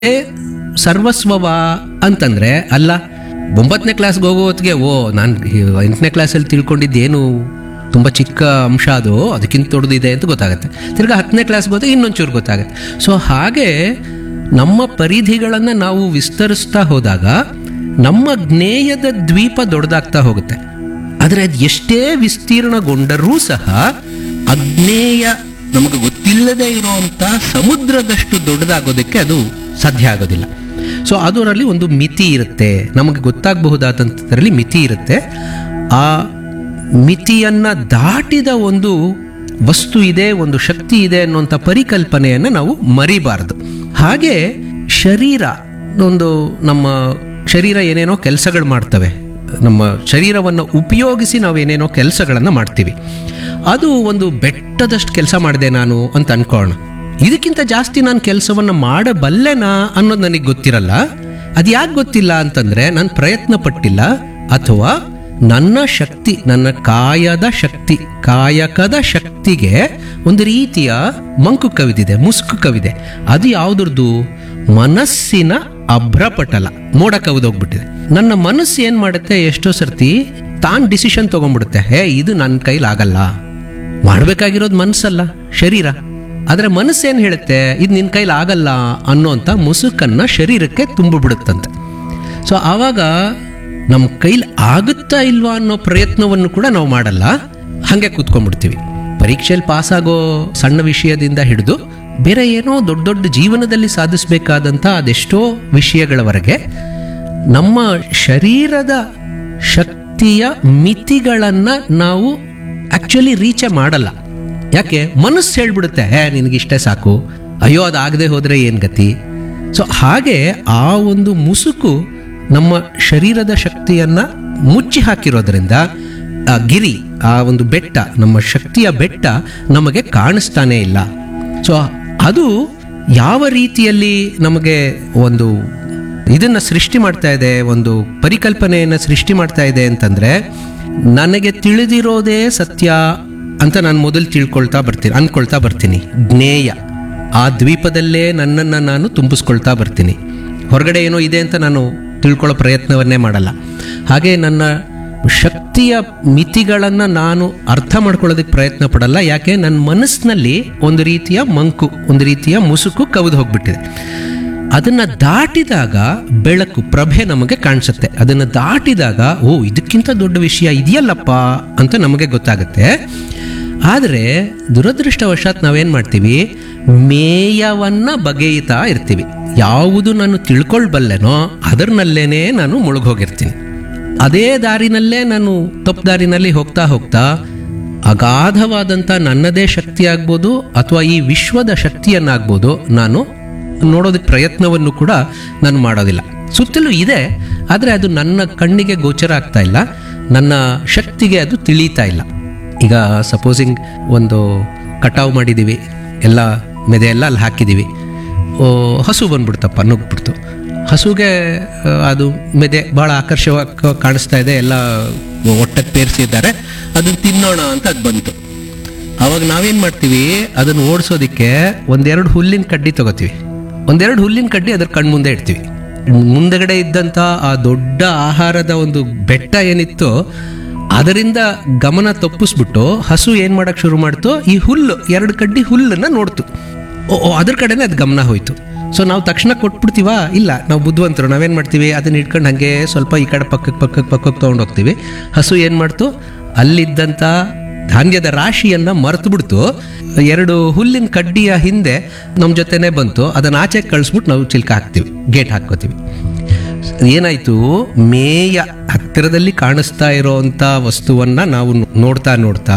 ಸರ್ವಸ್ವವಾ ಅಂತಂದ್ರೆ ಅಲ್ಲ ಒಂಬತ್ತನೇ ಕ್ಲಾಸ್ಗೆ ಹೋಗೋ ಹೊತ್ತಿಗೆ ಓ ನಾನು ಎಂಟನೇ ಕ್ಲಾಸಲ್ಲಿ ತಿಳ್ಕೊಂಡಿದ್ದೇನು ತುಂಬ ಚಿಕ್ಕ ಅಂಶ ಅದು ಅದಕ್ಕಿಂತ ದೊಡ್ಡದಿದೆ ಅಂತ ಗೊತ್ತಾಗುತ್ತೆ ತಿರ್ಗಾ ಹತ್ತನೇ ಕ್ಲಾಸ್ಗೆ ಹೋದಾಗ ಇನ್ನೊಂಚೂರು ಗೊತ್ತಾಗುತ್ತೆ ಸೊ ಹಾಗೆ ನಮ್ಮ ಪರಿಧಿಗಳನ್ನು ನಾವು ವಿಸ್ತರಿಸ್ತಾ ಹೋದಾಗ ನಮ್ಮ ಜ್ಞೇಯದ ದ್ವೀಪ ದೊಡ್ಡದಾಗ್ತಾ ಹೋಗುತ್ತೆ ಆದರೆ ಅದು ಎಷ್ಟೇ ವಿಸ್ತೀರ್ಣಗೊಂಡರೂ ಸಹ ಅಜ್ಞೇಯ ನಮಗೆ ಗೊತ್ತಿಲ್ಲದೆ ಇರುವಂಥ ಸಮುದ್ರದಷ್ಟು ದೊಡ್ಡದಾಗೋದಕ್ಕೆ ಅದು ಸಾಧ್ಯ ಆಗೋದಿಲ್ಲ ಸೊ ಅದರಲ್ಲಿ ಒಂದು ಮಿತಿ ಇರುತ್ತೆ ನಮಗೆ ಗೊತ್ತಾಗಬಹುದಾದಂಥದ್ರಲ್ಲಿ ಮಿತಿ ಇರುತ್ತೆ ಆ ಮಿತಿಯನ್ನು ದಾಟಿದ ಒಂದು ವಸ್ತು ಇದೆ ಒಂದು ಶಕ್ತಿ ಇದೆ ಅನ್ನುವಂಥ ಪರಿಕಲ್ಪನೆಯನ್ನು ನಾವು ಮರಿಬಾರದು ಹಾಗೆ ಶರೀರ ಒಂದು ನಮ್ಮ ಶರೀರ ಏನೇನೋ ಕೆಲಸಗಳು ಮಾಡ್ತವೆ ನಮ್ಮ ಶರೀರವನ್ನು ಉಪಯೋಗಿಸಿ ನಾವು ಏನೇನೋ ಕೆಲಸಗಳನ್ನು ಮಾಡ್ತೀವಿ ಅದು ಒಂದು ಬೆಟ್ಟದಷ್ಟು ಕೆಲಸ ಮಾಡಿದೆ ನಾನು ಅಂತ ಅನ್ಕೊಳ್ಳೋಣ ಇದಕ್ಕಿಂತ ಜಾಸ್ತಿ ನಾನು ಕೆಲಸವನ್ನು ಮಾಡಬಲ್ಲೆನಾ ಅನ್ನೋದು ನನಗೆ ಗೊತ್ತಿರಲ್ಲ ಅದು ಯಾಕೆ ಗೊತ್ತಿಲ್ಲ ಅಂತಂದ್ರೆ ನಾನು ಪ್ರಯತ್ನ ಪಟ್ಟಿಲ್ಲ ಅಥವಾ ನನ್ನ ಶಕ್ತಿ ನನ್ನ ಕಾಯದ ಶಕ್ತಿ ಕಾಯಕದ ಶಕ್ತಿಗೆ ಒಂದು ರೀತಿಯ ಮಂಕು ಕವಿದಿದೆ ಮುಸುಕು ಕವಿದೆ ಅದು ಯಾವುದ್ರದ್ದು ಮನಸ್ಸಿನ ಅಭ್ರಪಟಲ ಮೋಡ ಕವಿದೋಗ್ಬಿಟ್ಟಿದೆ ನನ್ನ ಮನಸ್ಸು ಏನ್ ಮಾಡುತ್ತೆ ಎಷ್ಟೋ ಸರ್ತಿ ತಾನು ಡಿಸಿಷನ್ ತಗೊಂಡ್ಬಿಡುತ್ತೆ ಹೇ ಇದು ನನ್ನ ಕೈಲಾಗಲ್ಲ ಮಾಡಬೇಕಾಗಿರೋದು ಮನಸ್ಸಲ್ಲ ಶರೀರ ಆದರೆ ಮನಸ್ಸೇನು ಹೇಳುತ್ತೆ ಇದು ನಿನ್ನ ಕೈಲಿ ಆಗಲ್ಲ ಅನ್ನೋಂಥ ಮುಸುಕನ್ನು ಶರೀರಕ್ಕೆ ತುಂಬಿಬಿಡುತ್ತಂತೆ ಸೊ ಆವಾಗ ನಮ್ಮ ಕೈಲಿ ಆಗುತ್ತಾ ಇಲ್ವಾ ಅನ್ನೋ ಪ್ರಯತ್ನವನ್ನು ಕೂಡ ನಾವು ಮಾಡಲ್ಲ ಹಾಗೆ ಕೂತ್ಕೊಂಡ್ಬಿಡ್ತೀವಿ ಪರೀಕ್ಷೆಯಲ್ಲಿ ಪಾಸ್ ಆಗೋ ಸಣ್ಣ ವಿಷಯದಿಂದ ಹಿಡಿದು ಬೇರೆ ಏನೋ ದೊಡ್ಡ ದೊಡ್ಡ ಜೀವನದಲ್ಲಿ ಸಾಧಿಸಬೇಕಾದಂಥ ಅದೆಷ್ಟೋ ವಿಷಯಗಳವರೆಗೆ ನಮ್ಮ ಶರೀರದ ಶಕ್ತಿಯ ಮಿತಿಗಳನ್ನು ನಾವು ಆಕ್ಚುಲಿ ರೀಚೇ ಮಾಡಲ್ಲ ಯಾಕೆ ಮನಸ್ಸು ಹೇಳ್ಬಿಡುತ್ತೆ ಹೇ ನಿನಗಿಷ್ಟೇ ಸಾಕು ಅಯ್ಯೋ ಅದಾಗದೆ ಹೋದರೆ ಏನು ಗತಿ ಸೊ ಹಾಗೆ ಆ ಒಂದು ಮುಸುಕು ನಮ್ಮ ಶರೀರದ ಶಕ್ತಿಯನ್ನು ಮುಚ್ಚಿ ಹಾಕಿರೋದ್ರಿಂದ ಆ ಗಿರಿ ಆ ಒಂದು ಬೆಟ್ಟ ನಮ್ಮ ಶಕ್ತಿಯ ಬೆಟ್ಟ ನಮಗೆ ಕಾಣಿಸ್ತಾನೇ ಇಲ್ಲ ಸೊ ಅದು ಯಾವ ರೀತಿಯಲ್ಲಿ ನಮಗೆ ಒಂದು ಇದನ್ನ ಸೃಷ್ಟಿ ಮಾಡ್ತಾ ಇದೆ ಒಂದು ಪರಿಕಲ್ಪನೆಯನ್ನು ಸೃಷ್ಟಿ ಮಾಡ್ತಾ ಇದೆ ಅಂತಂದ್ರೆ ನನಗೆ ತಿಳಿದಿರೋದೇ ಸತ್ಯ ಅಂತ ನಾನು ಮೊದಲು ತಿಳ್ಕೊಳ್ತಾ ಬರ್ತೀನಿ ಅಂದ್ಕೊಳ್ತಾ ಬರ್ತೀನಿ ಜ್ಞೇಯ ಆ ದ್ವೀಪದಲ್ಲೇ ನನ್ನನ್ನು ನಾನು ತುಂಬಿಸ್ಕೊಳ್ತಾ ಬರ್ತೀನಿ ಹೊರಗಡೆ ಏನೋ ಇದೆ ಅಂತ ನಾನು ತಿಳ್ಕೊಳ್ಳೋ ಪ್ರಯತ್ನವನ್ನೇ ಮಾಡಲ್ಲ ಹಾಗೆ ನನ್ನ ಶಕ್ತಿಯ ಮಿತಿಗಳನ್ನು ನಾನು ಅರ್ಥ ಮಾಡ್ಕೊಳ್ಳೋದಕ್ಕೆ ಪ್ರಯತ್ನ ಪಡಲ್ಲ ಯಾಕೆ ನನ್ನ ಮನಸ್ಸಿನಲ್ಲಿ ಒಂದು ರೀತಿಯ ಮಂಕು ಒಂದು ರೀತಿಯ ಮುಸುಕು ಕವಿದು ಹೋಗ್ಬಿಟ್ಟಿದೆ ಅದನ್ನು ದಾಟಿದಾಗ ಬೆಳಕು ಪ್ರಭೆ ನಮಗೆ ಕಾಣಿಸುತ್ತೆ ಅದನ್ನು ದಾಟಿದಾಗ ಓ ಇದಕ್ಕಿಂತ ದೊಡ್ಡ ವಿಷಯ ಇದೆಯಲ್ಲಪ್ಪ ಅಂತ ನಮಗೆ ಗೊತ್ತಾಗುತ್ತೆ ಆದರೆ ದುರದೃಷ್ಟವಶಾತ್ ನಾವೇನು ಮಾಡ್ತೀವಿ ಮೇಯವನ್ನ ಬಗೆಯುತ್ತಾ ಇರ್ತೀವಿ ಯಾವುದು ನಾನು ತಿಳ್ಕೊಳ್ಬಲ್ಲೆನೋ ಅದರನಲ್ಲೇನೆ ನಾನು ಮುಳುಗೋಗಿರ್ತೀನಿ ಅದೇ ದಾರಿನಲ್ಲೇ ನಾನು ತಪ್ಪು ದಾರಿನಲ್ಲಿ ಹೋಗ್ತಾ ಹೋಗ್ತಾ ಅಗಾಧವಾದಂಥ ನನ್ನದೇ ಶಕ್ತಿ ಆಗ್ಬೋದು ಅಥವಾ ಈ ವಿಶ್ವದ ಶಕ್ತಿಯನ್ನಾಗ್ಬೋದು ನಾನು ನೋಡೋದಕ್ಕೆ ಪ್ರಯತ್ನವನ್ನು ಕೂಡ ನಾನು ಮಾಡೋದಿಲ್ಲ ಸುತ್ತಲೂ ಇದೆ ಆದರೆ ಅದು ನನ್ನ ಕಣ್ಣಿಗೆ ಗೋಚರ ಆಗ್ತಾ ಇಲ್ಲ ನನ್ನ ಶಕ್ತಿಗೆ ಅದು ತಿಳಿತಾ ಇಲ್ಲ ಈಗ ಸಪೋಸಿಂಗ್ ಒಂದು ಕಟಾವು ಮಾಡಿದ್ದೀವಿ ಎಲ್ಲ ಮೆದೆ ಎಲ್ಲ ಅಲ್ಲಿ ಹಾಕಿದ್ದೀವಿ ಓ, ಹಸು ಬಂದ್ಬಿಡ್ತಪ್ಪ ನುಗ್ಬಿಡ್ತು ಹಸುಗೆ ಆ, ಅದು ಮೆದೆ ಭಾಳ ಆಕರ್ಷವಾಗಿ ಕ- ಕಾಣಿಸ್ತಾ ಇದೆ ಎಲ್ಲ ಒಟ್ಟಕ್ಕೆ ಪೇರಿಸಿದ್ದಾರೆ ಅದನ್ನು ತಿನ್ನೋಣ ಅಂತ ಅದು ಬಂತು ಅವಾಗ ನಾವೇನು ಮಾಡ್ತೀವಿ ಅದನ್ನು ಓಡಿಸೋದಕ್ಕೆ ಒಂದೆರಡು ಹುಲ್ಲಿನ ಕಡ್ಡಿ ತಗೋತೀವಿ ಒಂದೆರಡು ಹುಲ್ಲಿನ ಕಡ್ಡಿ ಅದ್ರ ಕಣ್ಮುಂದೆ ಇಡ್ತೀವಿ ಮುಂದಗಡೆ ಇದ್ದಂಥ ಆ ದೊಡ್ಡ ಆಹಾರದ ಒಂದು ಬೆಟ್ಟ ಏನಿತ್ತು ಅದರಿಂದ ಗಮನ ತಪ್ಪಿಸ್ಬಿಟ್ಟು ಹಸು ಏನು ಮಾಡಕ್ಕೆ ಶುರು ಮಾಡ್ತು ಈ ಹುಲ್ಲು ಎರಡು ಕಡ್ಡಿ ಹುಲ್ಲನ್ನು ನೋಡ್ತು ಓ ಓ, ಅದ್ರ ಕಡೆನೇ ಅದು ಗಮನ ಹೋಯ್ತು ಸೊ ನಾವು ತಕ್ಷಣ ಕೊಟ್ಬಿಡ್ತೀವಾ ಇಲ್ಲ ನಾವು ಬುದ್ಧಿವಂತರು ನಾವೇನು ಮಾಡ್ತೀವಿ ಅದನ್ನ ಇಟ್ಕೊಂಡು ಹಾಗೆ ಸ್ವಲ್ಪ ಈ ಕಡೆ ಪಕ್ಕಕ್ಕೆ ಪಕ್ಕಕ್ಕೆ ಪಕ್ಕಕ್ಕೆ ತೊಗೊಂಡು ಹೋಗ್ತೀವಿ ಹಸು ಏನು ಮಾಡ್ತು ಅಲ್ಲಿದ್ದಂಥ ಧಾನ್ಯದ ರಾಶಿಯನ್ನು ಮರೆತು ಬಿಡ್ತು ಎರಡು ಹುಲ್ಲಿನ ಕಡ್ಡಿಯ ಹಿಂದೆ ನಮ್ಮ ಜೊತೆನೇ ಬಂತು ಅದನ್ನು ಆಚೆ ಕಳಿಸ್ಬಿಟ್ಟು ನಾವು ಚಿಲ್ಕ ಹಾಕ್ತೀವಿ ಗೇಟ್ ಹಾಕ್ಕೋತೀವಿ ಏನಾಯ್ತು ಮೇಯ ಹತ್ತಿರದಲ್ಲಿ ಕಾಣಿಸ್ತಾ ಇರೋವಂಥ ವಸ್ತುವನ್ನ ನಾವು ನೋಡ್ತಾ ನೋಡ್ತಾ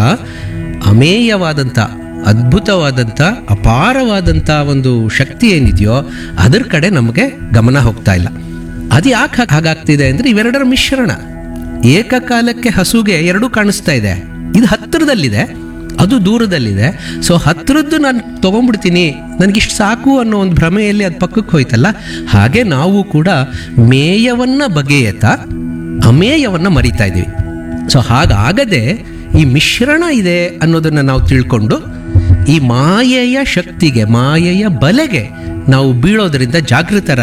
ಅಮೇಯವಾದಂಥ ಅದ್ಭುತವಾದಂಥ ಅಪಾರವಾದಂಥ ಒಂದು ಶಕ್ತಿ ಏನಿದೆಯೋ ಅದ್ರ ಕಡೆ ನಮಗೆ ಗಮನ ಹೋಗ್ತಾ ಇಲ್ಲ ಅದು ಯಾಕೆ ಹಾಗ್- ಹಾಗಾಗ್ತಿದೆ ಅಂದರೆ ಇವೆರಡರ ಮಿಶ್ರಣ ಏಕಕಾಲಕ್ಕೆ ಹಸುಗೆ ಎರಡೂ ಕಾಣಿಸ್ತಾ ಇದೆ ಇದು ಹತ್ತಿರದಲ್ಲಿದೆ ಅದು ದೂರದಲ್ಲಿದೆ ಸೊ ಹತ್ತಿರದ್ದು ನಾನು ತೊಗೊಂಡ್ಬಿಡ್ತೀನಿ ನನಗಿಷ್ಟು ಸಾಕು ಅನ್ನೋ ಒಂದು ಭ್ರಮೆಯಲ್ಲಿ ಅದು ಪಕ್ಕಕ್ಕೆ ಹೋಯ್ತಲ್ಲ ಹಾಗೆ ನಾವು ಕೂಡ ಮೇಯವನ್ನ ಬಗೆಯತ ಅಮೇಯವನ್ನ ಮರಿತಾ ಇದ್ದೀವಿ ಸೊ ಹಾಗಾಗದೆ ಈ ಮಿಶ್ರಣ ಇದೆ ಅನ್ನೋದನ್ನು ನಾವು ತಿಳ್ಕೊಂಡು ಈ ಮಾಯೆಯ ಶಕ್ತಿಗೆ ಮಾಯೆಯ ಬಲೆಗೆ ನಾವು ಬೀಳೋದ್ರಿಂದ ಜಾಗೃತರ